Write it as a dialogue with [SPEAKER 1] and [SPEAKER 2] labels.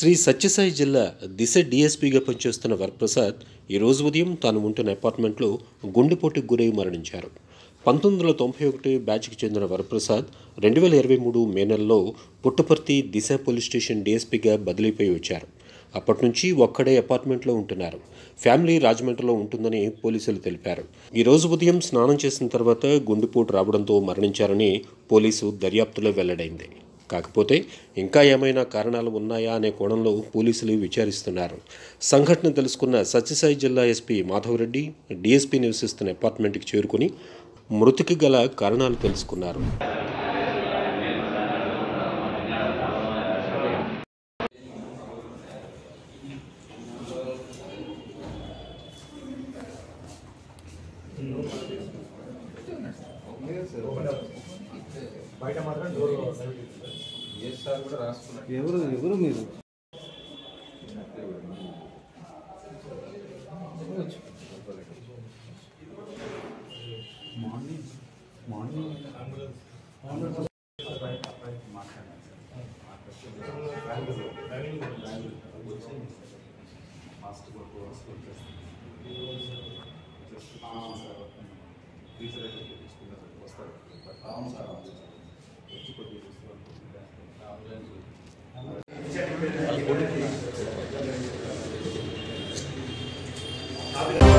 [SPEAKER 1] శ్రీ సత్యసాయి జిల్లా దిశ డీఎస్పీగా పనిచేస్తున్న వరప్రసాద్ ఈరోజు ఉదయం తాను ఉంటున్న అపార్ట్మెంట్లో గుండెపోటుకు గురై మరణించారు పంతొమ్మిది వందల తొంభై ఒకటి బ్యాచ్కి చెందిన వరప్రసాద్ రెండు వేల ఇరవై మూడు మే నెలలో పుట్టపర్తి దిశ పోలీస్ స్టేషన్ డీఎస్పీగా బదిలీపై వచ్చారు అప్పటి నుంచి ఒక్కడే అపార్ట్మెంట్లో ఉంటున్నారు ఫ్యామిలీ రాజమండ్రిలో ఉంటుందని పోలీసులు తెలిపారు ఈ రోజు ఉదయం స్నానం చేసిన తర్వాత గుండెపోటు రావడంతో మరణించారని పోలీసు దర్యాప్తులో వెల్లడైంది కాకపోతే ఇంకా ఏమైనా కారణాలు ఉన్నాయా అనే కోణంలో పోలీసులు విచారిస్తున్నారు సంఘటన తెలుసుకున్న సత్యసాయి జిల్లా ఎస్పీ మాధవరెడ్డి డీఎస్పీ నివసిస్తున్న అపార్ట్మెంట్కి చేరుకుని మృతికి గల కారణాలు తెలుసుకున్నారు
[SPEAKER 2] బయట మాత్రం డోర్
[SPEAKER 3] ఎవరు ఎవరు మీరు మార్నింగ్ మార్నింగ్
[SPEAKER 2] ఆ